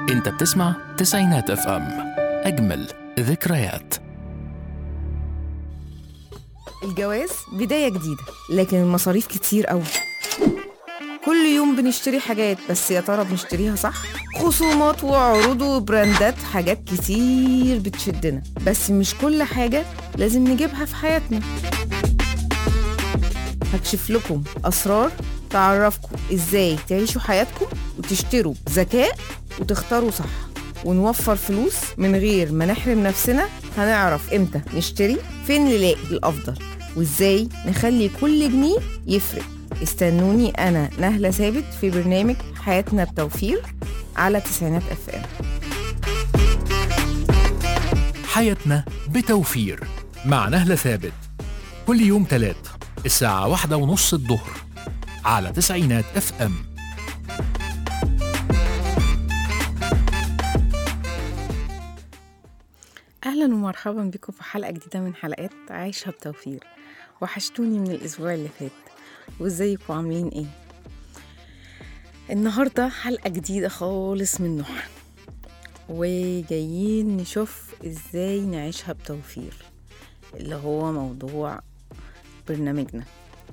انت بتسمع تسعينات اف ام اجمل ذكريات الجواز بداية جديدة لكن المصاريف كتير قوي كل يوم بنشتري حاجات بس يا ترى بنشتريها صح؟ خصومات وعروض وبراندات حاجات كتير بتشدنا بس مش كل حاجة لازم نجيبها في حياتنا هكشف لكم أسرار تعرفكم إزاي تعيشوا حياتكم وتشتروا بذكاء وتختاروا صح ونوفر فلوس من غير ما نحرم نفسنا هنعرف امتى نشتري فين نلاقي الافضل وازاي نخلي كل جنيه يفرق استنوني انا نهله ثابت في برنامج حياتنا بتوفير على تسعينات اف ام حياتنا بتوفير مع نهلة ثابت كل يوم تلات الساعة واحدة ونص الظهر على تسعينات اف ام اهلا ومرحبا بكم في حلقه جديده من حلقات عايشه بتوفير وحشتوني من الاسبوع اللي فات وازيكم عاملين ايه النهارده حلقه جديده خالص من نوح وجايين نشوف ازاي نعيشها بتوفير اللي هو موضوع برنامجنا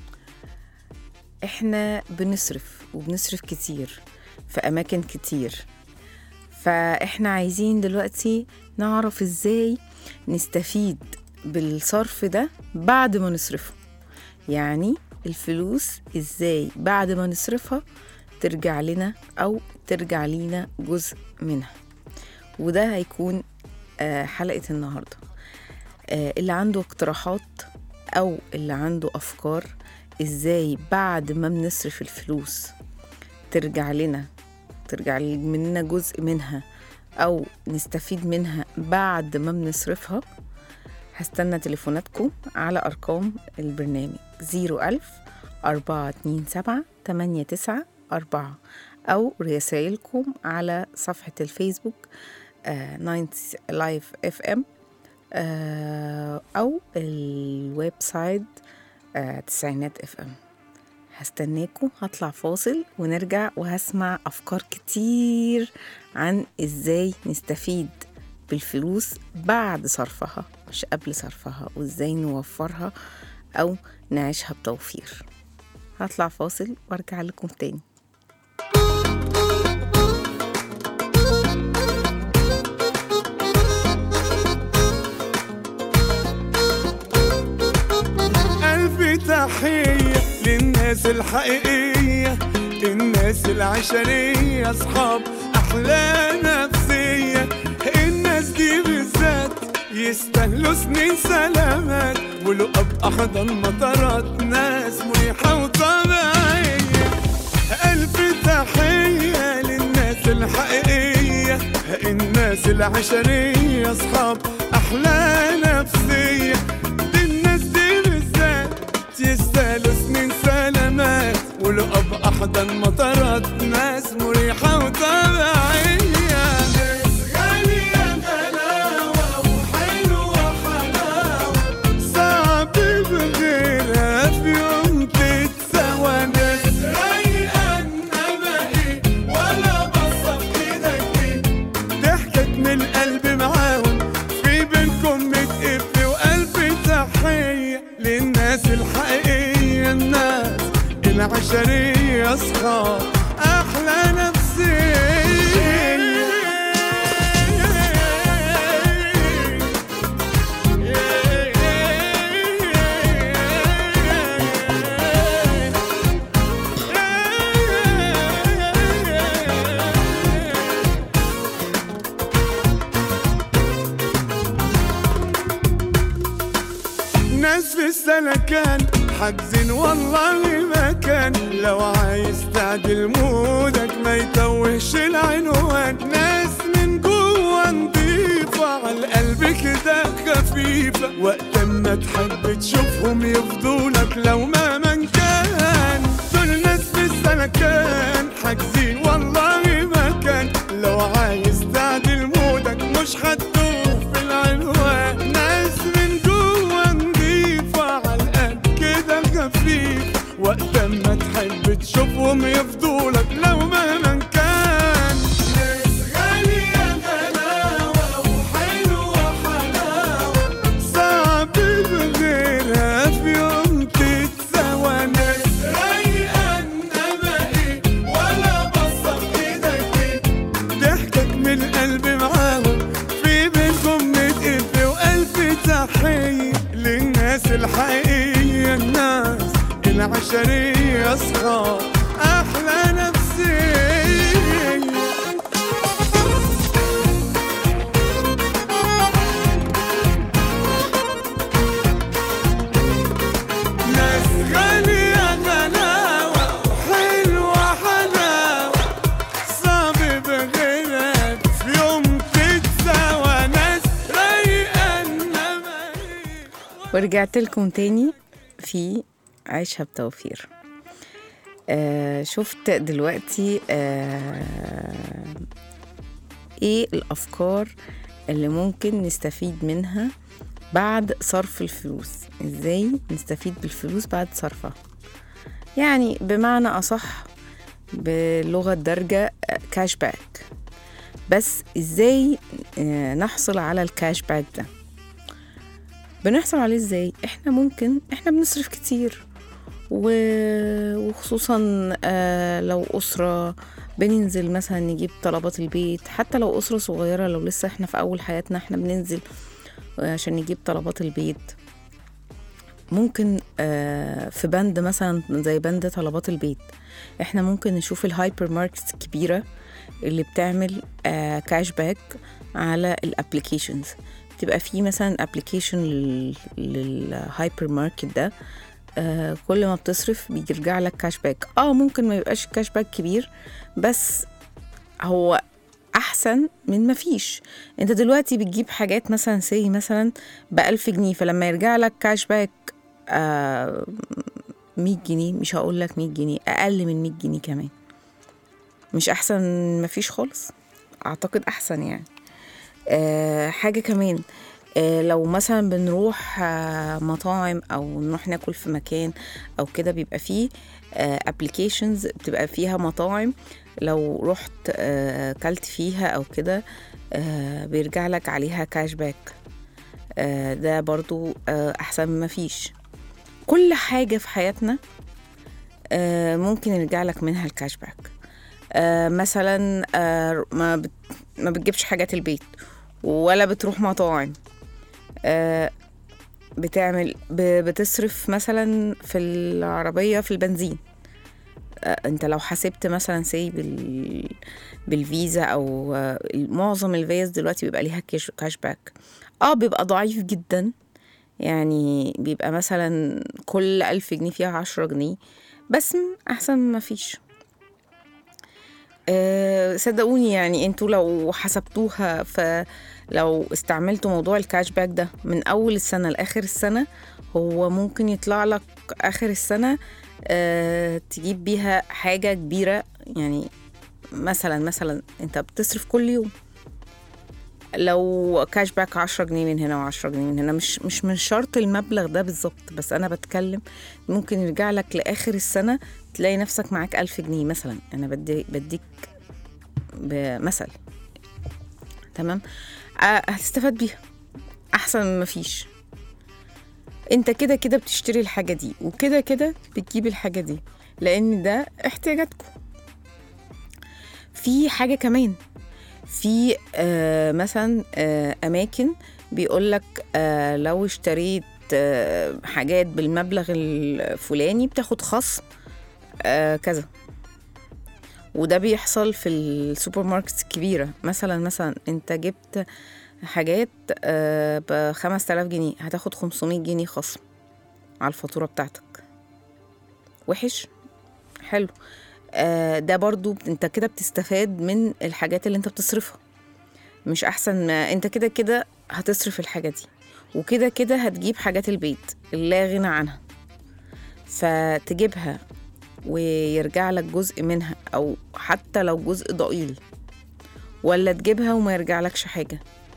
احنا بنصرف وبنصرف كتير في اماكن كتير فاحنا عايزين دلوقتي نعرف ازاي نستفيد بالصرف ده بعد ما نصرفه يعني الفلوس ازاي بعد ما نصرفها ترجع لنا او ترجع لينا جزء منها وده هيكون آه، حلقة النهاردة آه، اللي عنده اقتراحات او اللي عنده افكار ازاي بعد ما بنصرف الفلوس ترجع لنا ترجع مننا جزء منها أو نستفيد منها بعد ما بنصرفها هستنى تليفوناتكم على أرقام البرنامج 01000 427 894 أو رسائلكم على صفحة الفيسبوك آه 90 لايف اف ام أو الويب سايت آه تسعينات اف ام هستناكم هطلع فاصل ونرجع وهسمع أفكار كتير عن إزاي نستفيد بالفلوس بعد صرفها مش قبل صرفها وإزاي نوفرها أو نعيشها بتوفير هطلع فاصل وارجع لكم تاني ألف تحية للناس الحقيقية الناس العشرية أصحاب أحلى نفسية الناس دي بالذات يستاهلوا سنين سلامات ولقب أحضن مطارات ناس مريحة وطبيعية ألف تحية للناس الحقيقية الناس العشرية أصحاب أحلى نفسية دي الناس دي بالذات يستاهلوا سنين سلامات ولقب أحضن مطارات ناس مريحة وطبيعية ناس غالية غلاوة وحلوة حلاوة صعب بغيرها في يوم تتسوى ناس رايقة إنما إيه ولا بصف إيدك ضحكت من القلب معاهم في بينكم متقف وقلب تحية للناس الحقيقية الناس العشرية أصحاب أحلى نفسية ناس في السلكان حاجزين والله ما كان لو عايز تعدل مودك ما يتوهش العنوان ناس من جوه نضيفة على القلب كده خفيفة وقت ما تحب تشوفهم يفضولك لو ما من كان دول ناس في السلكان حاجزين والله ما كان لو عايز تعدل مودك مش هتدوخ في العنوان ناس من جوه نضيفة على القلب كده خفيف وقت ما تحب تشوفهم يفضولك لو مهما كان ناس غالية بشرية أصحاب أحلى نفسية ناس غالية غلاوة حلوة حلاوة صعب بغيرها في يوم تتساوى ناس رايقة إنما هي ورجعت لكم تاني في عيشها بتوفير آه شفت دلوقتي آه ايه الافكار اللي ممكن نستفيد منها بعد صرف الفلوس ازاي نستفيد بالفلوس بعد صرفها يعني بمعنى اصح بلغه درجه كاش باك بس ازاي آه، نحصل على الكاش باك ده بنحصل عليه ازاي احنا ممكن احنا بنصرف كتير و- وخصوصا آه، لو أسرة بننزل مثلا نجيب طلبات البيت حتى لو أسرة صغيرة لو لسه احنا في أول حياتنا احنا بننزل عشان نجيب طلبات البيت ممكن آه، في بند مثلا زي بند طلبات البيت احنا ممكن نشوف الهايبر ماركتس الكبيرة اللي بتعمل آه، كاش باك على الابليكيشنز بتبقى في مثلا ابلكيشن للهايبر ماركت ده آه كل ما بتصرف بيرجع لك كاش باك اه ممكن ما يبقاش كاش باك كبير بس هو احسن من ما فيش انت دلوقتي بتجيب حاجات مثلا سي مثلا بألف جنيه فلما يرجع لك كاش باك آه 100 جنيه مش هقول لك 100 جنيه اقل من 100 جنيه كمان مش احسن من ما فيش خالص اعتقد احسن يعني آه حاجة كمان آه لو مثلا بنروح آه مطاعم او نروح ناكل في مكان او كده بيبقى فيه ابلكيشنز بتبقى فيها مطاعم لو رحت آه كلت فيها او كده آه بيرجع لك عليها كاش باك آه ده برضو آه احسن ما فيش كل حاجة في حياتنا آه ممكن يرجع لك منها الكاش باك آه مثلا آه ما بت ما بتجيبش حاجات البيت ولا بتروح مطاعم آه بتعمل ب- بتصرف مثلا في العربية في البنزين آه انت لو حسبت مثلا سي بال بالفيزا او آه معظم الفيز دلوقتي بيبقى ليها كاش كاش باك اه بيبقى ضعيف جدا يعني بيبقى مثلا كل ألف جنيه فيها عشرة جنيه بس أحسن ما فيش أه صدقوني يعني انتوا لو حسبتوها فلو استعملتوا موضوع الكاش باك ده من اول السنه لاخر السنه هو ممكن يطلع لك اخر السنه أه تجيب بيها حاجه كبيره يعني مثلا مثلا انت بتصرف كل يوم لو كاش باك 10 جنيه من هنا و10 جنيه من هنا مش مش من شرط المبلغ ده بالظبط بس انا بتكلم ممكن يرجع لك لاخر السنه تلاقي نفسك معاك ألف جنيه مثلا انا بدي بديك بمثل تمام آه، هتستفاد بيها احسن من ما فيش انت كده كده بتشتري الحاجه دي وكده كده بتجيب الحاجه دي لان ده احتياجاتكم في حاجه كمان في آه مثلا آه اماكن بيقول لك آه لو اشتريت آه حاجات بالمبلغ الفلاني بتاخد خصم آه كذا وده بيحصل في السوبر ماركتس الكبيرة مثلا مثلا انت جبت حاجات ب 5000 جنيه هتاخد 500 جنيه خصم على الفاتورة بتاعتك وحش حلو آه ده برضو انت كده بتستفاد من الحاجات اللي انت بتصرفها مش احسن ما انت كده كده هتصرف الحاجة دي وكده كده هتجيب حاجات البيت لا غنى عنها فتجيبها ويرجع لك جزء منها او حتى لو جزء ضئيل ولا تجيبها وما يرجعلكش حاجة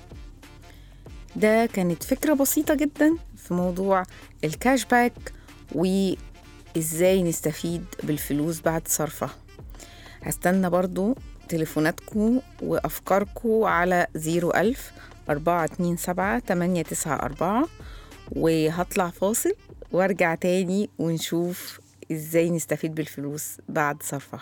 ده كانت فكرة بسيطة جدا في موضوع الكاش باك وازاي نستفيد بالفلوس بعد صرفها هستنى برضو تليفوناتكم وأفكاركم على زيرو ألف أربعة اتنين سبعة تمانية تسعة أربعة وهطلع فاصل وارجع تاني ونشوف ازاي نستفيد بالفلوس بعد صرفها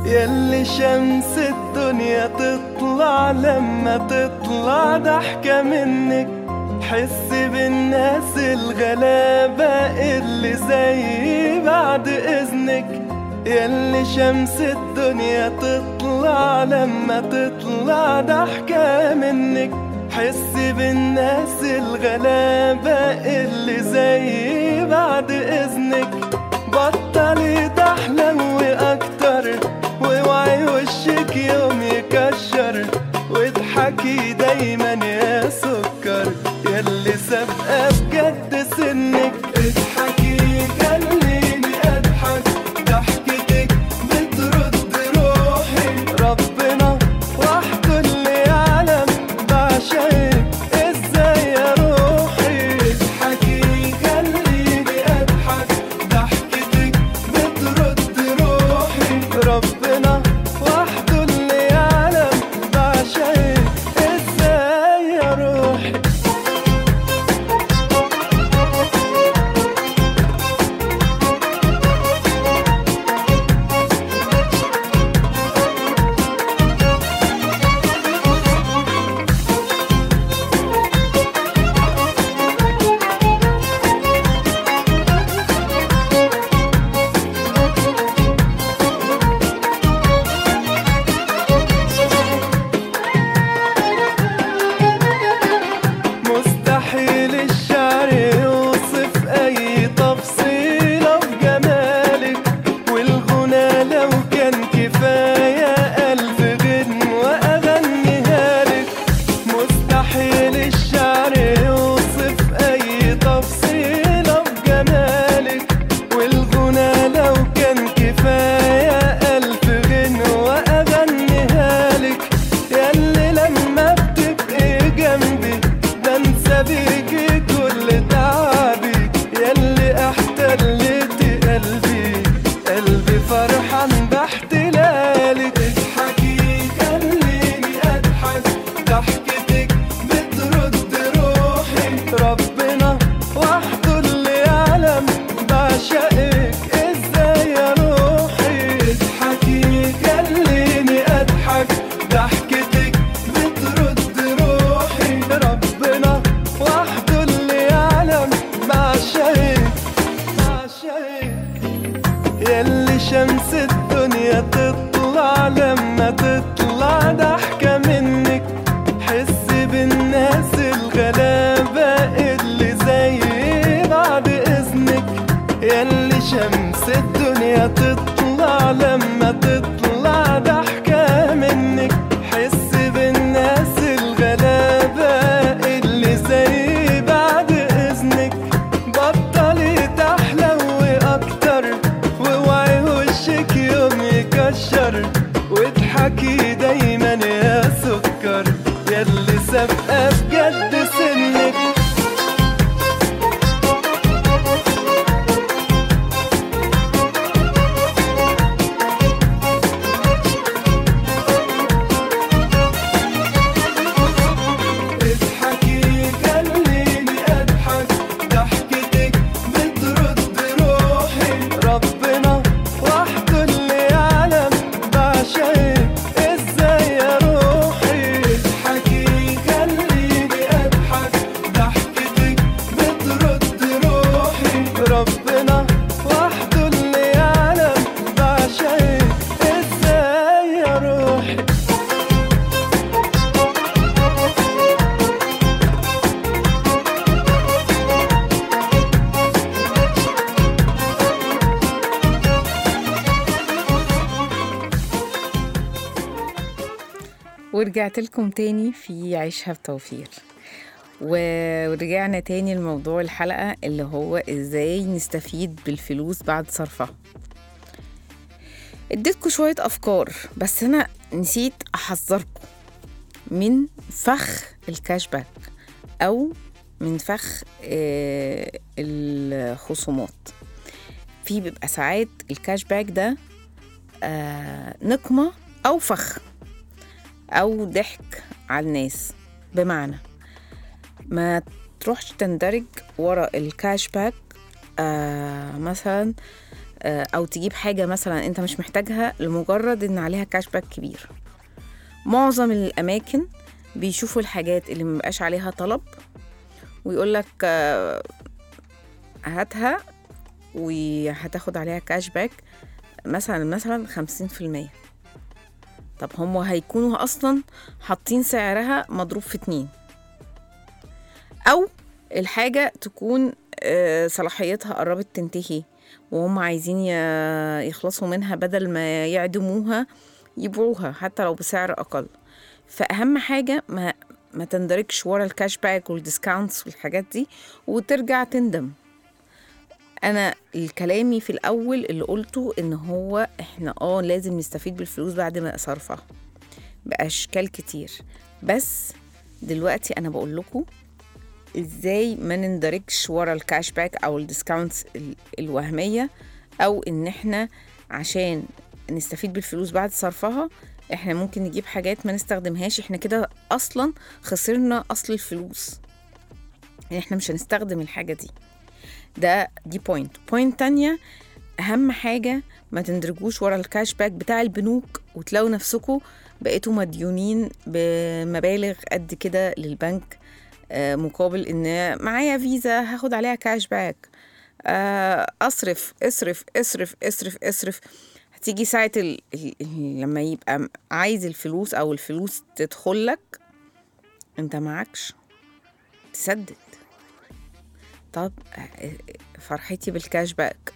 ياللي شمس الدنيا تطلع لما تطلع ضحكة منك حس بالناس الغلابة اللي زي بعد إذنك ياللي شمس الدنيا تطلع لما تطلع ضحكة منك حس بالناس الغلابة اللي زي بعد إذنك بطلي تحلوي أكتر واوعي وشك يوم يكشر واضحكي دايما يا سكر ياللي سابقة بجد سنك اضحكي خليني اضحك ضحكتك بترد روحي ربنا وحده اللي يعلم بعشقك ازاي يا روحي اضحكي خليني اضحك ضحكتك بترد روحي ربنا وحده اللي يعلم بعشقك ازاي يا روحي مستحيل الشعر يوصف أي تفصيلة في جمالك والغنى لو كان كفاية ألف غنوة أغنيها لك مستحيل الشعر يوصف أي تفصيلة في جمالك والغنى لو كان كفاية ألف غنوة أغنيها لك ياللي لما بتبقي جنبي بنسى بيكي كل تعبي ياللي احتلتي قلبي قلبي فرحان باحتلالك اضحكي خليني اضحك ضحكتك بترد روحي ربنا وحده اللي يعلم بعشقك ازاي يا روحي اضحكي خليني اضحك ضحكتك بترد روحي ربنا وحده اللي يعلم بعشقك بعشقك ياللي شمس الدنيا تطلع لما تطلع ضحكة منك حس بالناس الغلابة اللي زي بعد إذنك ياللي شمس الدنيا تطلع لما تطلع ضحكة منك حس بالناس الغلابة اللي زي بعد إذنك بطلي تحلوي أكتر واوعي وشك يوم يكشر واضحكي دايما يا سكر ياللي سابقة بجد سنك اضحكي خليني اضحك ضحكتك بترد روحي ربنا وحده اللي يعلم بعشقك ازاي يا روحي اضحكي خليني اضحك ضحكتك بترد روحي ربنا وحده اللي يعلم بعشقك ازاي يا روحي ورجعت لكم تاني في عيشها بتوفير و- ورجعنا تاني لموضوع الحلقة اللي هو ازاي نستفيد بالفلوس بعد صرفها اديتكم شوية أفكار بس أنا نسيت أحذركم من فخ الكاش باك أو من فخ آه، الخصومات في بيبقى ساعات الكاش باك ده آه، نقمة أو فخ أو ضحك على الناس بمعنى ما تروحش تندرج ورا الكاش باك آه مثلا آه، او تجيب حاجه مثلا انت مش محتاجها لمجرد ان عليها كاش باك كبير معظم الاماكن بيشوفوا الحاجات اللي مبقاش عليها طلب ويقول لك هاتها وهتاخد عليها كاش باك مثلا مثلا خمسين في المية طب هم هيكونوا اصلا حاطين سعرها مضروب في اتنين او الحاجه تكون آه، صلاحيتها قربت تنتهي وهم عايزين ي- يخلصوا منها بدل ما يعدموها يبيعوها حتى لو بسعر اقل فاهم حاجه ما ما تندركش ورا الكاش باك والديسكاونتس والحاجات دي وترجع تندم انا الكلامي في الاول اللي قلته ان هو احنا اه لازم نستفيد بالفلوس بعد ما صرفها باشكال كتير بس دلوقتي انا بقول لكم ازاي ما نندركش ورا الكاش باك او الديسكاونتس ال- الوهميه او ان احنا عشان نستفيد بالفلوس بعد صرفها احنا ممكن نجيب حاجات ما نستخدمهاش احنا كده اصلا خسرنا اصل الفلوس يعني احنا مش هنستخدم الحاجه دي ده دي بوينت بوينت تانية اهم حاجه ما تندرجوش ورا الكاش باك بتاع البنوك وتلاقوا نفسكم بقيتوا مديونين بمبالغ قد كده للبنك آه، مقابل ان معايا فيزا هاخد عليها كاش باك آه، اصرف اصرف اصرف اصرف اصرف هتيجي ساعة ال... ال... ال- لما يبقى عايز الفلوس او الفلوس تدخل لك انت معكش تسدد طب آه، فرحتي بالكاش باك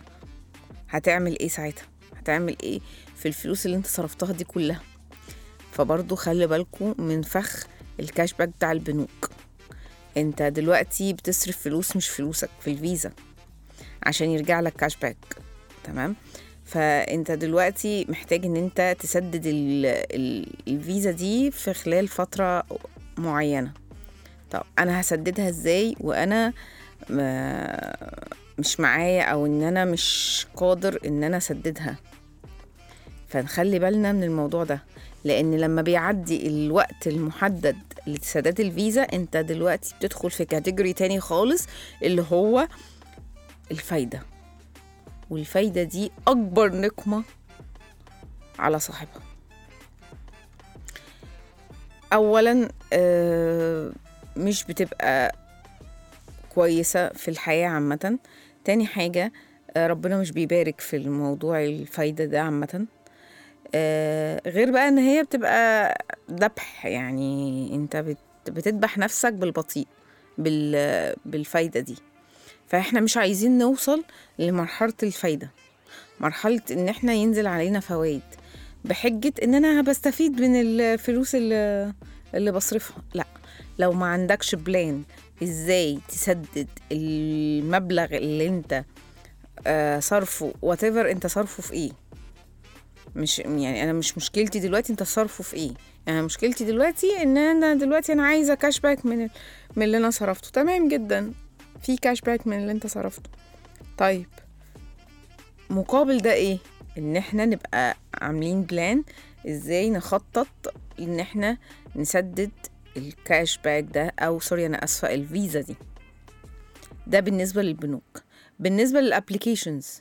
هتعمل ايه ساعتها هتعمل ايه في الفلوس اللي انت صرفتها دي كلها فبرضو خلي بالكم من فخ الكاش باك بتاع البنوك انت دلوقتي بتصرف فلوس مش فلوسك في الفيزا عشان يرجع لك كاش باك تمام فانت دلوقتي محتاج ان انت تسدد ال ال الفيزا دي في خلال فترة معينة طب انا هسددها ازاي وانا ما مش معايا او ان انا مش قادر ان انا اسددها فنخلي بالنا من الموضوع ده لان لما بيعدي الوقت المحدد لسداد الفيزا انت دلوقتي بتدخل في كاتيجوري تاني خالص اللي هو الفايدة والفايدة دي أكبر نقمة على صاحبها أولا آه، مش بتبقى كويسة في الحياة عامة تاني حاجة آه، ربنا مش بيبارك في الموضوع الفايدة ده عامة آه، غير بقى ان هي بتبقى ذبح يعني انت بت- بتذبح نفسك بالبطيء بال بالفايدة دي فاحنا مش عايزين نوصل لمرحلة الفايدة مرحلة ان احنا ينزل علينا فوائد بحجة ان انا بستفيد من الفلوس اللي, اللي بصرفها لا لو ما عندكش بلان ازاي تسدد المبلغ اللي انت آه، صرفه whatever انت صرفه في ايه مش يعني انا مش مشكلتي دلوقتي انت صرفه في ايه يعني مشكلتي دلوقتي ان انا دلوقتي انا عايزه كاش باك من ال- من اللي انا صرفته تمام جدا في كاش باك من اللي انت صرفته طيب مقابل ده ايه ان احنا نبقى عاملين بلان ازاي نخطط ان احنا نسدد الكاش باك ده او سوري انا اسفه الفيزا دي ده بالنسبه للبنوك بالنسبه للابليكيشنز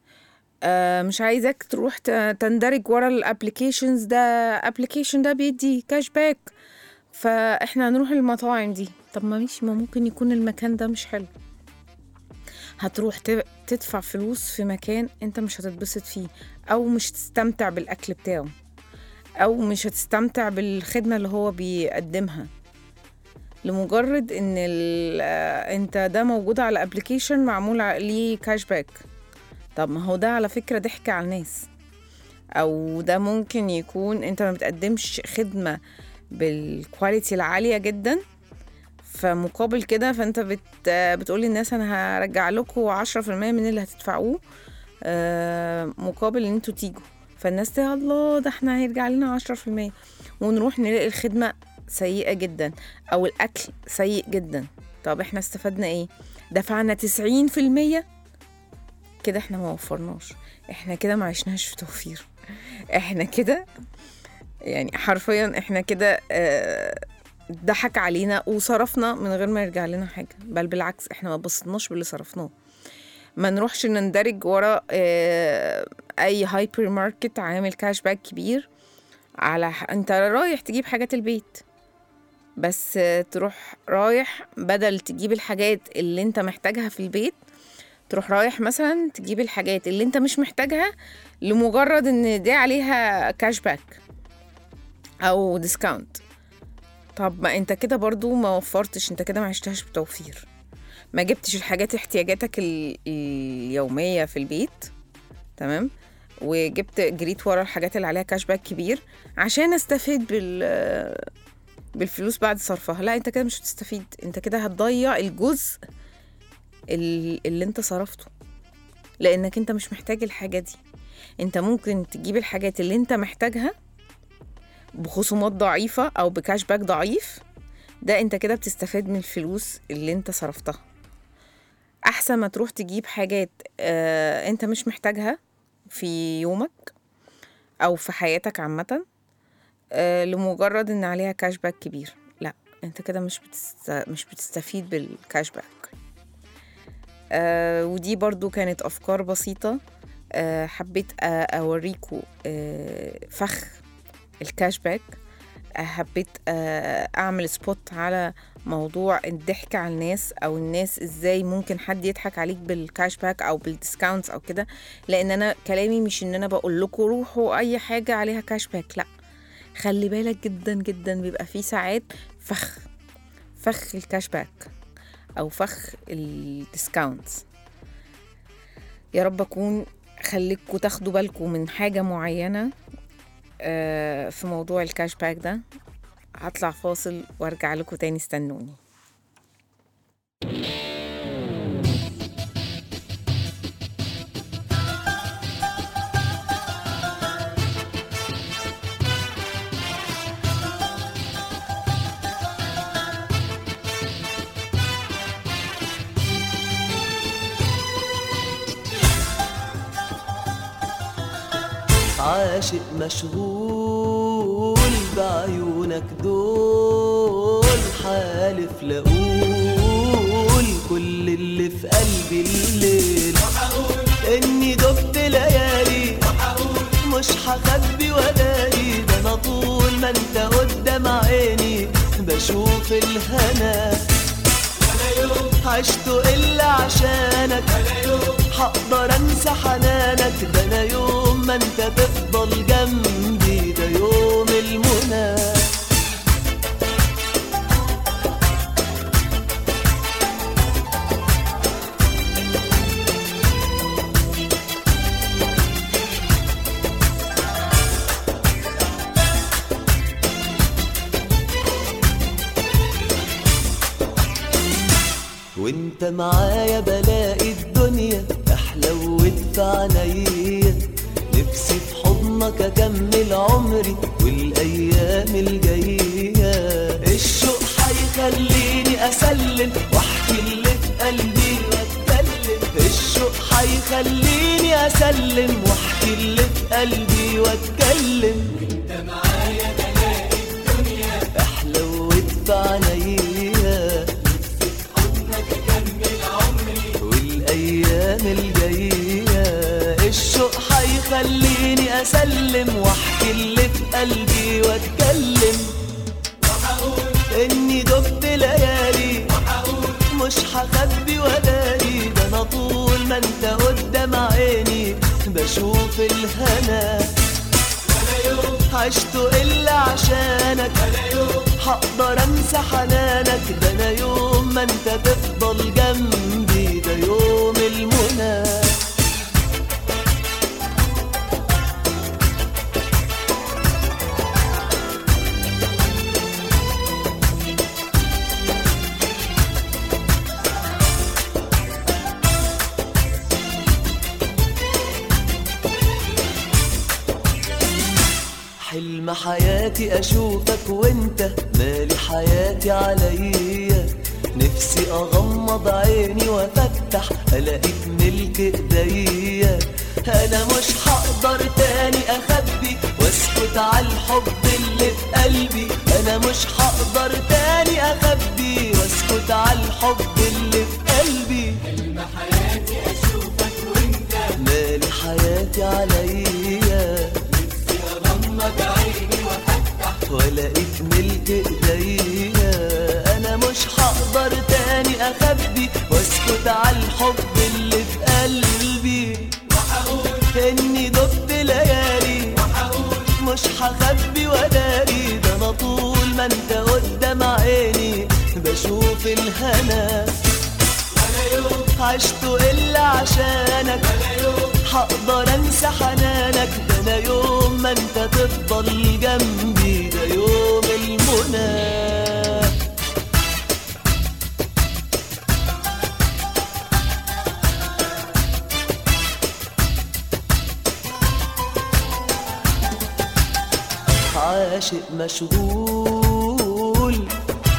آه مش عايزك تروح ت- تندرج ورا الابليكيشنز ده ابليكيشن ده بيدي كاش باك فاحنا هنروح المطاعم دي طب ما ماشي ما ممكن يكون المكان ده مش حلو هتروح ت- تدفع فلوس في مكان انت مش هتتبسط فيه او مش تستمتع بالاكل بتاعه او مش هتستمتع بالخدمه اللي هو بيقدمها لمجرد ان ال- آه، انت ده موجود على ابلكيشن معمول ع- ليه كاش باك طب ما هو ده على فكره ضحك على الناس او ده ممكن يكون انت ما بتقدمش خدمه بالكواليتي العاليه جدا فمقابل كده فانت بت بتقول للناس انا هرجع لكم 10% من اللي هتدفعوه آه، مقابل ان انتوا تيجوا فالناس تقول الله ده احنا هيرجع لنا 10% ونروح نلاقي الخدمة سيئة جدا او الاكل سيء جدا طب احنا استفدنا ايه دفعنا 90% كده احنا ما وفرناش احنا كده ما عشناش في توفير احنا كده يعني حرفيا احنا كده آه، ضحك علينا وصرفنا من غير ما يرجع لنا حاجة بل بالعكس احنا ما بصيناش باللي صرفناه ما نروحش نندرج ورا آه، اي هايبر ماركت عامل كاش باك كبير على ح... انت رايح تجيب حاجات البيت بس آه، تروح رايح بدل تجيب الحاجات اللي انت محتاجها في البيت تروح رايح مثلا تجيب الحاجات اللي انت مش محتاجها لمجرد ان دي عليها كاش باك او ديسكاونت طب ما انت كده برضو ما وفرتش انت كده ما عشتهاش بتوفير ما جبتش الحاجات احتياجاتك ال- اليومية في البيت تمام وجبت جريت ورا الحاجات اللي عليها كاش باك كبير عشان استفيد بال بالفلوس بعد صرفها لا انت كده مش هتستفيد انت كده هتضيع الجزء ال- اللي انت صرفته لانك انت مش محتاج الحاجة دي انت ممكن تجيب الحاجات اللي انت محتاجها بخصومات ضعيفة او بكاش باك ضعيف ده انت كده بتستفاد من الفلوس اللي انت صرفتها احسن ما تروح تجيب حاجات آه انت مش محتاجها في يومك او في حياتك عامة آه لمجرد ان عليها كاش باك كبير لا انت كده مش بتست... مش بتستفيد بالكاش باك آه ودي برضو كانت افكار بسيطة آه حبيت آه اوريكم آه فخ الكاش باك آه، حبيت آه، اعمل سبوت على موضوع الضحك على الناس او الناس ازاي ممكن حد يضحك عليك بالكاش باك او بالديسكاونتس او كده لان انا كلامي مش ان انا بقول لكم روحوا اي حاجه عليها كاش باك لا خلي بالك جدا جدا بيبقى في ساعات فخ فخ الكاش باك او فخ الديسكاونتس يا رب اكون خليكوا تاخدوا بالكم من حاجه معينه آه، في موضوع الكاش باك ده هطلع فاصل وارجع لكم تاني استنوني عاشق مشغول بعيونك دول حالف لأقول كل اللي في قلبي الليل إني دبت ليالي مش هخبي وداري ده أنا طول ما أنت قدام عيني بشوف الهنا عشت إلا عشانك هقدر انسى حنانك ده انا يوم ما انت تفضل جنبي ده يوم المنى وانت معايا بلاقي الدنيا احلى في عينيا نفسي في حضنك اكمل عمري والايام الجايه الشوق هيخليني اسلم واحكي اللي في قلبي واتكلم الشوق هيخليني اسلم واحكي اللي في قلبي واتكلم وانت معايا بلاقي الدنيا احلى في عينيا والايام الجايه الشوق هيخليني اسلم واحكي اللي في قلبي واتكلم اني دبت ليالي مش هخبي وداري ده انا طول ما انت قدام عيني بشوف الهنا عشت الا عشانك هقدر انسى حنانك ده انا يوم ما انت تفضل جنبي ده يوم المنى حلم حياتي اشوفك وانت مالي حياتي عليا نفسي اغمض عيني وافتح الاقيك ملك ايديا انا مش هقدر تاني اخبي واسكت على الحب اللي في قلبي انا مش هقدر تاني اخبي واسكت على الحب اللي في قلبي حلم حياتي اشوفك ملك ايديا انا مش هقدر تاني اخبي واسكت على الحب اللي في قلبي وهقول اني دبت ليالي وهقول مش هخبي وداري ده انا طول ما انت قدام عيني بشوف الهنا ولا يوم عشته الا عشانك ولا يوم هقدر انسى حنانك ده انا يوم ما انت تفضل جنبي ده يوم المنى عاشق مشغول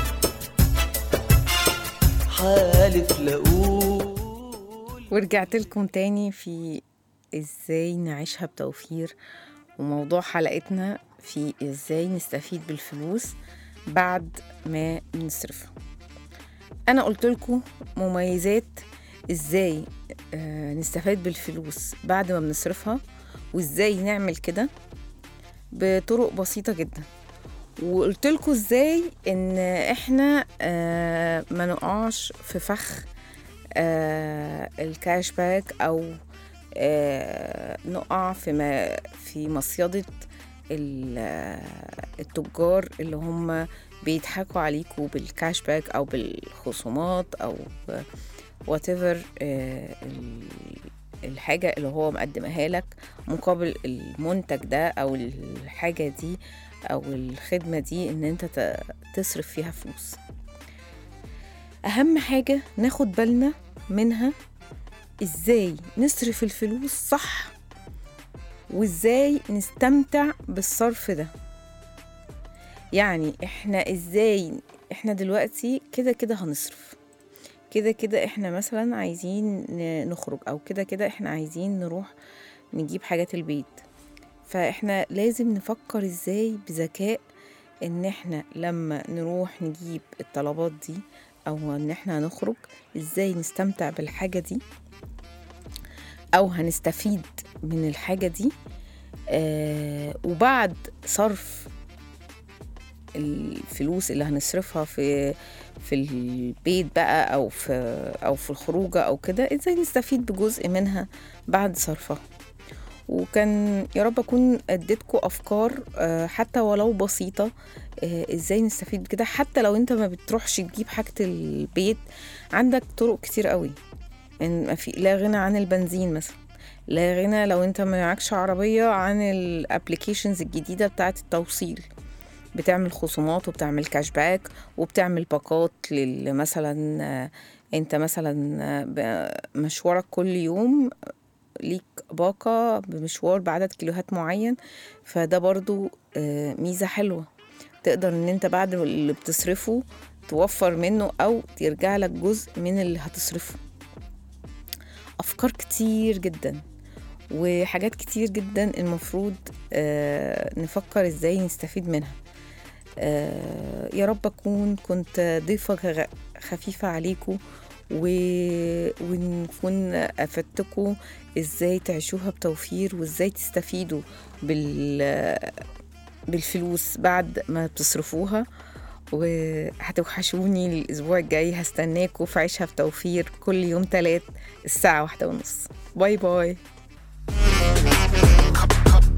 حالف لأقول ورجعت لكم تاني في ازاي نعيشها بتوفير وموضوع حلقتنا في ازاي نستفيد بالفلوس بعد ما نصرفها انا قلت لكم مميزات ازاي آه، نستفاد بالفلوس بعد ما بنصرفها وازاي نعمل كده بطرق بسيطة جدا وقلت لكم ازاي ان احنا آه، ما نقعش في فخ آه، الكاش باك او آه، نقع في ما في مصيدة ال- آه، التجار اللي هم بيضحكوا عليكوا بالكاش باك او بالخصومات او وات ايفر الحاجة اللي هو مقدمها لك مقابل المنتج ده او الحاجة دي او الخدمة دي ان انت ت- تصرف فيها فلوس اهم حاجة ناخد بالنا منها ازاي نصرف الفلوس صح وازاي نستمتع بالصرف ده يعني احنا ازاي احنا دلوقتي كده كده هنصرف كده كده احنا مثلا عايزين ن- نخرج او كده كده احنا عايزين نروح نجيب حاجات البيت فاحنا لازم نفكر ازاي بذكاء ان احنا لما نروح نجيب الطلبات دي او ان احنا هنخرج ازاي نستمتع بالحاجة دي او هنستفيد من الحاجة دي آه وبعد صرف الفلوس اللي هنصرفها في في البيت بقى او في او في الخروجه او كده ازاي نستفيد بجزء منها بعد صرفها وكان يا رب اكون اديتكم افكار آه، حتى ولو بسيطه آه، ازاي نستفيد بكده حتى لو انت ما بتروحش تجيب حاجه البيت عندك طرق كتير قوي ان ما في لا غنى عن البنزين مثلا لا غنى لو انت ما معكش عربيه عن الابلكيشنز الجديده بتاعه التوصيل بتعمل خصومات وبتعمل كاش باك وبتعمل باقات لل مثلا آه، انت مثلا آه، ب- مشوارك كل يوم ليك باقة بمشوار بعدد كيلوهات معين فده برضو آه، ميزة حلوة تقدر ان انت بعد اللي بتصرفه توفر منه او يرجع لك جزء من اللي هتصرفه افكار كتير جدا وحاجات كتير جدا المفروض آه، نفكر ازاي نستفيد منها آه، يا رب اكون كنت ضيفة غ- خفيفة عليكم و... ونكون افدتكم ازاي تعيشوها بتوفير وازاي تستفيدوا بال بالفلوس بعد ما بتصرفوها وهتوحشوني الاسبوع الجاي هستناكم في عيشها بتوفير كل يوم تلات الساعة واحدة ونص باي باي